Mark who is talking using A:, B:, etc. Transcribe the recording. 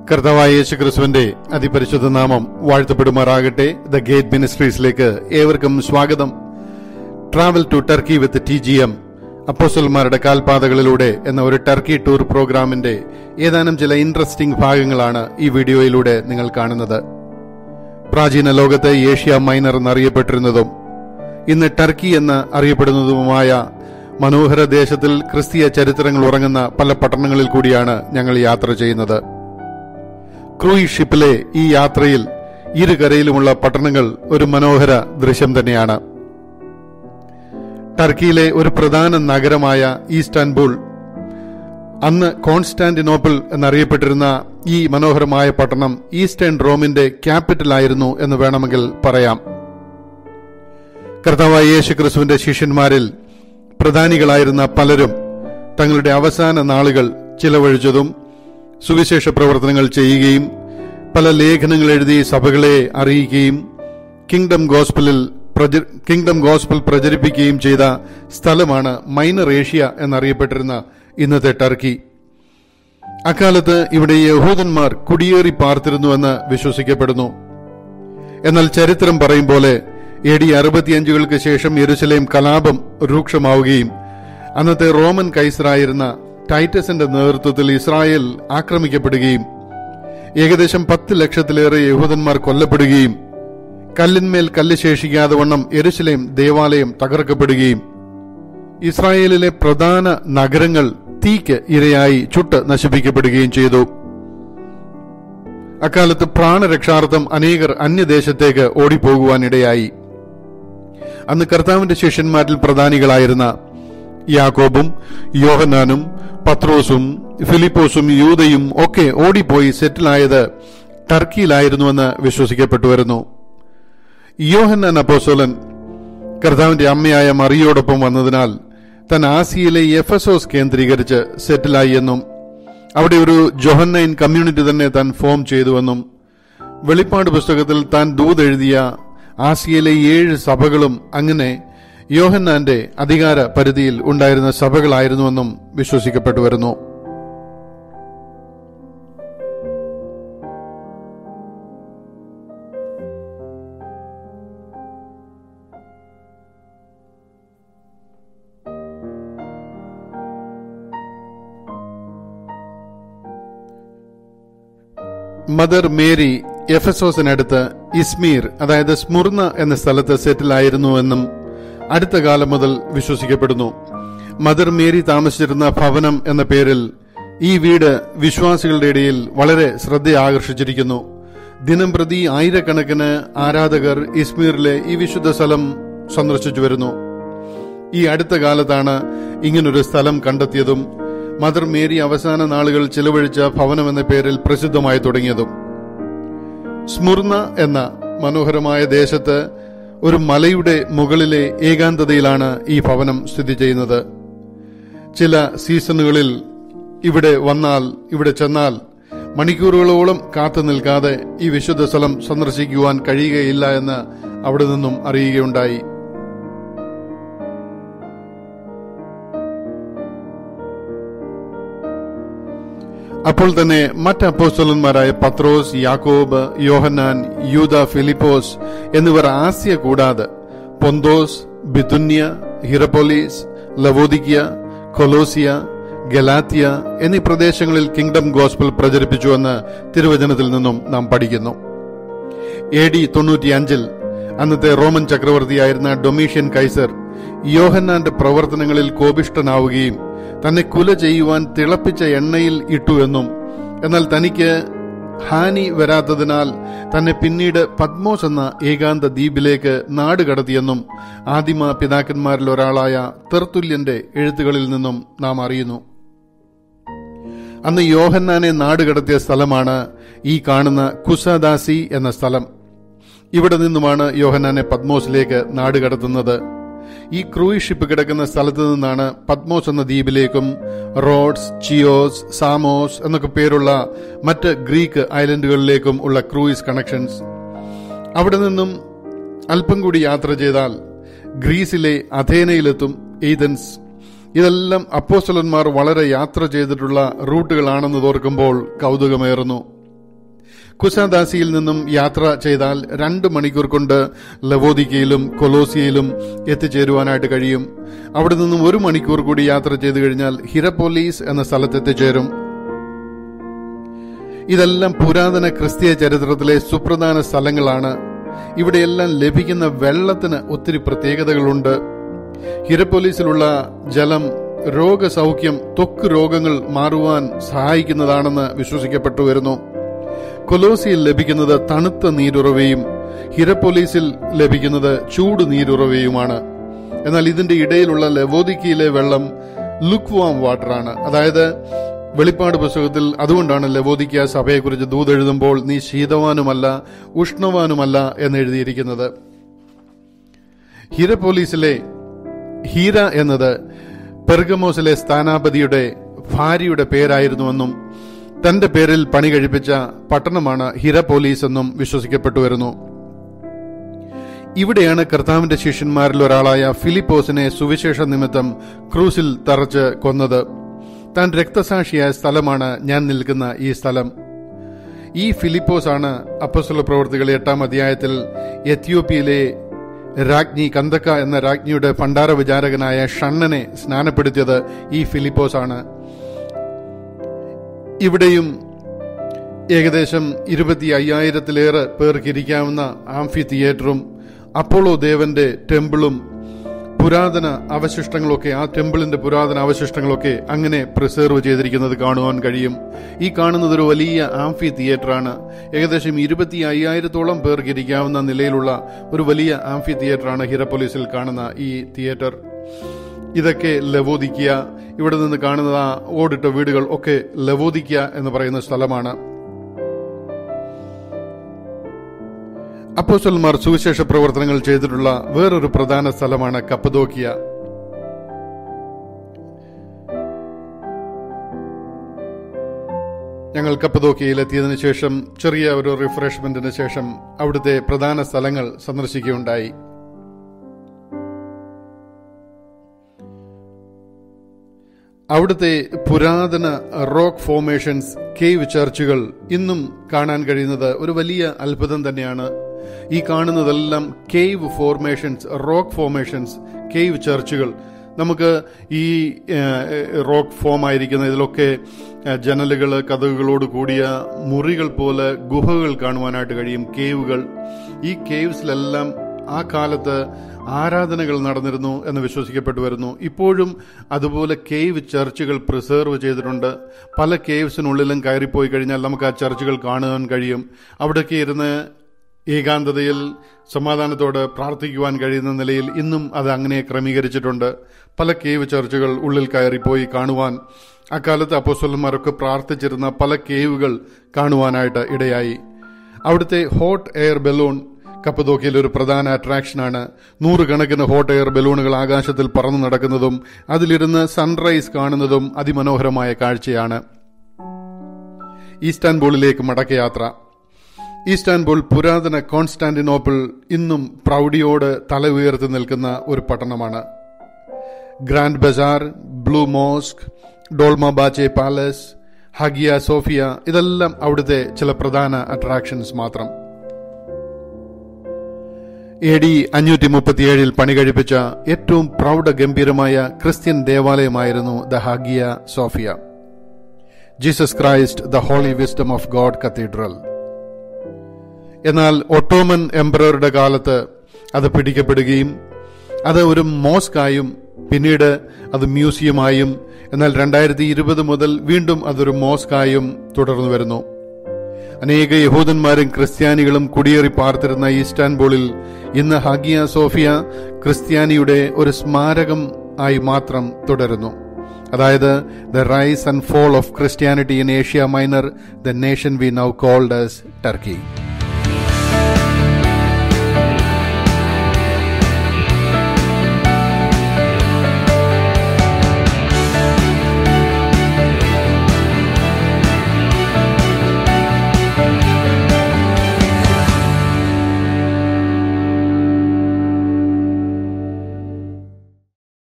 A: കർത്താവായ യേശു ക്രിസ്തുവിന്റെ അതിപരിശുദ്ധ നാമം വാഴ്ത്തപ്പെടുമാറാകട്ടെ ദ ഗേറ്റ് മിനിസ്ട്രീസിലേക്ക് ഏവർക്കും സ്വാഗതം travel to Turkey with T G M അപ്പോസ്റ്റൽമാരുടെ കാൽപാതകളിലൂടെ എന്ന ഒരു ടർക്കി ടൂർ പ്രോഗ്രാമിന്റെ ഏതാനും ചില ഇൻട്രസ്റ്റിംഗ് ഭാഗങ്ങളാണ് ഈ വീഡിയോയിലൂടെ നിങ്ങൾ കാണുന്നത് പ്രാചീന ലോകത്തെ ഏഷ്യ മൈനർ എന്നറിയപ്പെട്ടിരുന്നതും ഇന്ന് ടർക്കി എന്ന് അറിയപ്പെടുന്നതുമായ മനോഹര ദേശത്തിൽ ക്രിസ്തീയ ചരിത്രങ്ങൾ ഉറങ്ങുന്ന പല പട്ടണങ്ങളിൽ കൂടിയാണ് ഞങ്ങൾ യാത്ര ചെയ്യുന്നത് ക്രൂയിസ് ഷിപ്പിലെ ഈ യാത്രയിൽ ഇരുകരയിലുമുള്ള പട്ടണങ്ങൾ ഒരു മനോഹര ദൃശ്യം തന്നെയാണ് ടർക്കിയിലെ ഒരു പ്രധാന നഗരമായ ഈസ്റ്റാൻബുൾ അന്ന് കോൺസ്റ്റാന്റിനോപ്പിൾ എന്നറിയപ്പെട്ടിരുന്ന ഈ മനോഹരമായ പട്ടണം ഈസ്റ്റേൺ റോമിന്റെ ക്യാപിറ്റൽ ആയിരുന്നു എന്ന് വേണമെങ്കിൽ പറയാം കർത്താവായ യേശു ക്രിസ്തുവിന്റെ ശിഷ്യന്മാരിൽ പ്രധാനികളായിരുന്ന പലരും തങ്ങളുടെ അവസാന നാളുകൾ ചിലവഴിച്ചതും സുവിശേഷ പ്രവർത്തനങ്ങൾ ചെയ്യുകയും പല ലേഖനങ്ങൾ എഴുതി സഭകളെ അറിയിക്കുകയും കിങ്ഡം ഗോസ്പലിൽ പ്രച- കിങ്ഡം ഗോസ്പൽ പ്രചരിപ്പിക്കുകയും ചെയ്ത സ്ഥലമാണ് മൈനർ ഏഷ്യ എന്നറിയപ്പെട്ടിരുന്ന ഇന്നത്തെ ടർക്കി അക്കാലത്ത് ഇവിടെ യഹൂദന്മാർ കുടിയേറി പാർത്തിരുന്നുവെന്ന് വിശ്വസിക്കപ്പെടുന്നു എന്നാൽ ചരിത്രം പറയും പോലെ എ ഡി അറുപത്തിയഞ്ചുകൾക്ക് ശേഷം യെരുസലേം കലാപം രൂക്ഷമാവുകയും അന്നത്തെ റോമൻ കൈസറായിരുന്ന ടൈറ്റസിന്റെ നേതൃത്വത്തിൽ ഇസ്രായേൽ ആക്രമിക്കപ്പെടുകയും ഏകദേശം പത്ത് ലക്ഷത്തിലേറെ യഹൂദന്മാർ കൊല്ലപ്പെടുകയും കല്ലിന്മേൽ കല്ല് ശേഷിക്കാതെ വണ്ണം യെരുസലേം ദേവാലയം തകർക്കപ്പെടുകയും ഇസ്രായേലിലെ പ്രധാന നഗരങ്ങൾ തീക്ക് ഇരയായി ചുട്ട് നശിപ്പിക്കപ്പെടുകയും ചെയ്തു അക്കാലത്ത് പ്രാണരക്ഷാർത്ഥം അനേകർ അന്യദേശത്തേക്ക് ഓടിപ്പോകുവാനിടയായി അന്ന് കർത്താവിന്റെ ശിഷ്യന്മാരിൽ പ്രധാനികളായിരുന്ന യാക്കോബും യോഹന്നാനും പത്രോസും ഫിലിപ്പോസും യൂതയും ഒക്കെ ഓടിപ്പോയി സെറ്റിലായത് ടർക്കിയിലായിരുന്നുവെന്ന് വിശ്വസിക്കപ്പെട്ടു വരുന്നു യോഹന്നാൻ അപ്പോസോലൻ കർത്താവിന്റെ അമ്മയായ മറിയോടൊപ്പം വന്നതിനാൽ താൻ ആസിയയിലെ എഫസോസ് കേന്ദ്രീകരിച്ച് സെറ്റിലായി എന്നും അവിടെ ഒരു ജോഹന്നൈൻ കമ്മ്യൂണിറ്റി തന്നെ താൻ ഫോം ചെയ്തുവെന്നും വെളിപ്പാട് പുസ്തകത്തിൽ താൻ ദൂത് എഴുതിയ ആസിയയിലെ ഏഴ് സഭകളും അങ്ങനെ യോഹന്നാന്റെ അധികാര പരിധിയിൽ ഉണ്ടായിരുന്ന സഭകളായിരുന്നുവെന്നും വിശ്വസിക്കപ്പെട്ടു വരുന്നു മദർ മേരി എഫസോസിനടുത്ത് ഇസ്മീർ അതായത് സ്മുർന എന്ന സ്ഥലത്ത് സെറ്റിലായിരുന്നുവെന്നും അടുത്ത കാലം മുതൽ വിശ്വസിക്കപ്പെടുന്നു മദർ മേരി താമസിച്ചിരുന്ന ഭവനം എന്ന പേരിൽ ഈ വീട് വിശ്വാസികളുടെ ഇടയിൽ വളരെ ശ്രദ്ധ ആകർഷിച്ചിരിക്കുന്നു ദിനം പ്രതി ആയിരക്കണക്കിന് ആരാധകർ ഇസ്മീറിലെ ഈ വിശുദ്ധ സ്ഥലം സന്ദർശിച്ചു വരുന്നു ഈ അടുത്ത കാലത്താണ് ഇങ്ങനൊരു സ്ഥലം കണ്ടെത്തിയതും മദർ മേരി അവസാന നാളുകൾ ചിലവഴിച്ച ഭവനം എന്ന പേരിൽ പ്രസിദ്ധമായി തുടങ്ങിയതും സ്മുർന എന്ന മനോഹരമായ ദേശത്ത് ഒരു മലയുടെ മുകളിലെ ഏകാന്തതയിലാണ് ഈ ഭവനം സ്ഥിതി ചെയ്യുന്നത് ചില സീസണുകളിൽ ഇവിടെ വന്നാൽ ഇവിടെ ചെന്നാൽ മണിക്കൂറുകളോളം കാത്തു നിൽക്കാതെ ഈ വിശുദ്ധ സ്ഥലം സന്ദർശിക്കുവാൻ കഴിയുകയില്ല എന്ന് അവിടെ നിന്നും അറിയുകയുണ്ടായി അപ്പോൾ തന്നെ മറ്റ് അപ്പോസ്തലന്മാരായ പത്രോസ് യാക്കോബ് യോഹന്നാൻ യൂദ ഫിലിപ്പോസ് എന്നിവർ ആസ്യ കൂടാതെ പൊന്തോസ് ബിതുന്യ ഹിറപോലീസ് ലവോദിക്യ കൊലോസിയ ഗലാത്തിയ എന്നീ പ്രദേശങ്ങളിൽ കിങ്ഡം ഗോസ്പൽ പ്രചരിപ്പിച്ചുവെന്ന് തിരുവചനത്തിൽ നിന്നും നാം പഠിക്കുന്നു എ ഡി തൊണ്ണൂറ്റിയഞ്ചിൽ അന്നത്തെ റോമൻ ചക്രവർത്തിയായിരുന്ന ഡൊമീഷ്യൻ കൈസർ യോഹന്നാന്റെ പ്രവർത്തനങ്ങളിൽ കോപിഷ്ടനാവുകയും തന്നെ കുല ചെയ്യുവാൻ തിളപ്പിച്ച എണ്ണയിൽ ഇട്ടു എന്നും എന്നാൽ തനിക്ക് ഹാനി വരാത്തതിനാൽ തന്നെ പിന്നീട് പത്മോസ് എന്ന ഏകാന്ത ദ്വീപിലേക്ക് നാട് കടത്തിയെന്നും ആദിമ പിതാക്കന്മാരിൽ ഒരാളായ തെർത്തുല്യന്റെ എഴുത്തുകളിൽ നിന്നും നാം അറിയുന്നു അന്ന് യോഹന്നാനെ നാട് കടത്തിയ സ്ഥലമാണ് ഈ കാണുന്ന കുസദാസി എന്ന സ്ഥലം ഇവിടെ നിന്നുമാണ് യോഹന്നാനെ പത്മോസിലേക്ക് നാട് കടത്തുന്നത് ഈ ക്രൂയിസ് ഷിപ്പ് കിടക്കുന്ന സ്ഥലത്ത് നിന്നാണ് പത്മോസ് എന്ന ദ്വീപിലേക്കും റോഡ്സ് ചിയോസ് സാമോസ് എന്നൊക്കെ പേരുള്ള മറ്റ് ഗ്രീക്ക് ഐലൻഡുകളിലേക്കും ഉള്ള ക്രൂയിസ് കണക്ഷൻസ് അവിടെ നിന്നും അല്പം കൂടി യാത്ര ചെയ്താൽ ഗ്രീസിലെ അഥേനയിലെത്തും ഏതൻസ് ഇതെല്ലാം അപ്പോസ്റ്റലന്മാർ വളരെ യാത്ര ചെയ്തിട്ടുള്ള റൂട്ടുകളാണെന്ന് തോർക്കുമ്പോൾ കൗതുകമേറുന്നു കുസാദാസിയിൽ നിന്നും യാത്ര ചെയ്താൽ രണ്ട് മണിക്കൂർ കൊണ്ട് ലവോദിക്കയിലും കൊലോസിയയിലും എത്തിച്ചേരുവാനായിട്ട് കഴിയും അവിടെ നിന്നും ഒരു മണിക്കൂർ കൂടി യാത്ര ചെയ്തു കഴിഞ്ഞാൽ ഹിരപോലീസ് എന്ന സ്ഥലത്ത് എത്തിച്ചേരും ഇതെല്ലാം പുരാതന ക്രിസ്തീയ ചരിത്രത്തിലെ സുപ്രധാന സ്ഥലങ്ങളാണ് ഇവിടെയെല്ലാം ലഭിക്കുന്ന വെള്ളത്തിന് ഒത്തിരി പ്രത്യേകതകളുണ്ട് ഹിരപ്പോലീസിലുള്ള ജലം രോഗസൗഖ്യം ത്വക്ക് രോഗങ്ങൾ മാറുവാൻ സഹായിക്കുന്നതാണെന്ന് വിശ്വസിക്കപ്പെട്ടു വരുന്നു കൊലോസിയിൽ ലഭിക്കുന്നത് തണുത്ത നീരുറവയും ഹിരപ്പോലീസിൽ ലഭിക്കുന്നത് ചൂട് നീരുറവയുമാണ് എന്നാൽ ഇതിന്റെ ഇടയിലുള്ള ലവോദിക്കയിലെ വെള്ളം ലുക്വാം വാട്ടറാണ് അതായത് വെളിപ്പാട് പുസ്തകത്തിൽ അതുകൊണ്ടാണ് ലവോദിക്ക സഭയെക്കുറിച്ച് ദൂതെഴുതുമ്പോൾ നീ ശീതവാനുമല്ല ഉഷ്ണവാനുമല്ല എന്ന് എഴുതിയിരിക്കുന്നത് ഹിരപോലീസിലെ ഹീര എന്നത് പെർഗമോസിലെ സ്ഥാനാപതിയുടെ ഭാര്യയുടെ പേരായിരുന്നുവെന്നും തന്റെ പേരിൽ പണി കഴിപ്പിച്ച പട്ടണമാണ് ഹിരപോലീസ് എന്നും വിശ്വസിക്കപ്പെട്ടു വരുന്നു ഇവിടെയാണ് കർത്താവിന്റെ ശിഷ്യന്മാരിൽ ഒരാളായ ഫിലിപ്പോസിനെ സുവിശേഷ നിമിത്തം ക്രൂസിൽ തറച്ച് കൊന്നത് താൻ രക്തസാക്ഷിയായ സ്ഥലമാണ് ഞാൻ നിൽക്കുന്ന ഈ സ്ഥലം ഈ ഫിലിപ്പോസ് ആണ് അപ്പസ്വല പ്രവർത്തികൾ എട്ടാം അധ്യായത്തിൽ എത്യോപ്യയിലെ രാജ്ഞി കന്തക്ക എന്ന രാജ്ഞിയുടെ ഭണ്ഡാര വിചാരകനായ ഷണ്ണനെ സ്നാനപ്പെടുത്തിയത് ഈ ഫിലിപ്പോസ് ആണ് ഇവിടെയും ഏകദേശം ഇരുപത്തി അയ്യായിരത്തിലേറെ പേർക്ക് ഇരിക്കാവുന്ന ആംഫി തിയേറ്ററും അപ്പോളോ ദേവന്റെ ടെമ്പിളും പുരാതന അവശിഷ്ടങ്ങളൊക്കെ ആ ടെമ്പിളിന്റെ പുരാതന അവശിഷ്ടങ്ങളൊക്കെ അങ്ങനെ പ്രിസർവ് ചെയ്തിരിക്കുന്നത് കാണുവാൻ കഴിയും ഈ കാണുന്നത് ഒരു വലിയ ആംഫി തിയേറ്ററാണ് ഏകദേശം ഇരുപത്തി അയ്യായിരത്തോളം പേർക്ക് ഇരിക്കാവുന്ന നിലയിലുള്ള ഒരു വലിയ ആംഫി തിയേറ്ററാണ് ഹിരപ്പൊലീസിൽ കാണുന്ന ഈ തിയേറ്റർ ഇതൊക്കെ ലവോദിക്ക ഇവിടെ നിന്ന് കാണുന്ന ആ ഓടിട്ട വീടുകൾ ഒക്കെ ലവോദിക്ക എന്ന് പറയുന്ന സ്ഥലമാണ് അപ്പോസ്റ്റൽമാർ സുവിശേഷ പ്രവർത്തനങ്ങൾ ചെയ്തിട്ടുള്ള വേറൊരു പ്രധാന സ്ഥലമാണ് കപ്പദോക്കിയ ഞങ്ങൾ കപ്പദോക്കിയയിൽ എത്തിയതിനു ശേഷം ചെറിയ ഒരു റിഫ്രഷ്മെന്റിന് ശേഷം അവിടുത്തെ പ്രധാന സ്ഥലങ്ങൾ സന്ദർശിക്കുകയുണ്ടായി അവിടുത്തെ പുരാതന റോക്ക് ഫോർമേഷൻസ് കേവ് ചർച്ചുകൾ ഇന്നും കാണാൻ കഴിയുന്നത് ഒരു വലിയ അത്ഭുതം തന്നെയാണ് ഈ കാണുന്നതെല്ലാം cave formations rock formations cave ചർച്ചുകൾ നമുക്ക് ഈ റോക്ക് ഫോം ആയിരിക്കുന്ന ഇതിലൊക്കെ ജനലുകൾ കഥകുകളോട് കൂടിയ മുറികൾ പോലെ ഗുഹകൾ കാണുവാനായിട്ട് കഴിയും കേവുകൾ ഈ കേവ്സിലെല്ലാം ആ കാലത്ത് ആരാധനകൾ നടന്നിരുന്നു എന്ന് വിശ്വസിക്കപ്പെട്ടു വരുന്നു ഇപ്പോഴും അതുപോലെ കേവ് ചർച്ചുകൾ പ്രിസർവ് ചെയ്തിട്ടുണ്ട് പല കേവ്സിനുള്ളിലും കയറിപ്പോയി കഴിഞ്ഞാൽ നമുക്ക് ആ ചർച്ചുകൾ കാണുവാൻ കഴിയും അവിടേക്ക് ഇരുന്ന് ഏകാന്തതയിൽ സമാധാനത്തോട് പ്രാർത്ഥിക്കുവാൻ കഴിയുന്ന നിലയിൽ ഇന്നും അത് അങ്ങനെ ക്രമീകരിച്ചിട്ടുണ്ട് പല കേവ് ചർച്ചുകൾ ഉള്ളിൽ കയറിപ്പോയി കാണുവാൻ അക്കാലത്ത് അപ്പോസ്വലന്മാരൊക്കെ പ്രാർത്ഥിച്ചിരുന്ന പല കേവുകൾ കാണുവാനായിട്ട് ഇടയായി അവിടുത്തെ ഹോട്ട് എയർ ബലൂൺ കപ്പതോക്കിയിൽ ഒരു പ്രധാന അട്രാക്ഷനാണ് നൂറുകണക്കിന് ഹോട്ട് എയർ ബലൂണുകൾ ആകാശത്തിൽ പറന്നു നടക്കുന്നതും അതിലിരുന്ന് സൺറൈസ് കാണുന്നതും അതിമനോഹരമായ കാഴ്ചയാണ് ഈസ്റ്റാൻബൂളിലേക്ക് മടക്കയാത്ര ഈസ്റ്റാൻബുൾ പുരാതന കോൺസ്റ്റാന്റിനോപ്പിൾ ഇന്നും പ്രൗഢിയോട് തല ഉയർത്തി നിൽക്കുന്ന ഒരു പട്ടണമാണ് Grand Bazaar Blue Mosque Dolmabahce Palace Hagia Sophia ഇതെല്ലാം അവിടുത്തെ ചില പ്രധാന അട്രാക്ഷൻസ് മാത്രം എ ഡി അഞ്ഞൂറ്റി മുപ്പത്തിയേഴിൽ പണി കഴിപ്പിച്ച ഏറ്റവും പ്രൗഢഗംഭീരമായ ക്രിസ്ത്യൻ ദേവാലയമായിരുന്നു the Hagia Sophia Jesus Christ the holy wisdom of God cathedral എന്നാൽ ഒട്ടോമൻ എംപററുടെ കാലത്ത് അത് പിടിക്കപ്പെടുകയും അത് ഒരു മോസ്കായും പിന്നീട് അത് മ്യൂസിയമായും എന്നാൽ രണ്ടായിരത്തി ഇരുപത് മുതൽ വീണ്ടും അതൊരു മോസ്കായും തുടർന്നു വരുന്നു അനേക യഹൂദന്മാരും ക്രിസ്ത്യാനികളും കുടിയേറി പാർത്തിരുന്ന ഈസ്റ്റാൻബൂളിൽ ഇന്ന് ഹാഗിയ സോഫിയ ക്രിസ്ത്യാനിയുടെ ഒരു സ്മാരകം ആയി മാത്രം തുടരുന്നു അതായത് the rise and fall of Christianity in Asia Minor the nation we now called as Turkey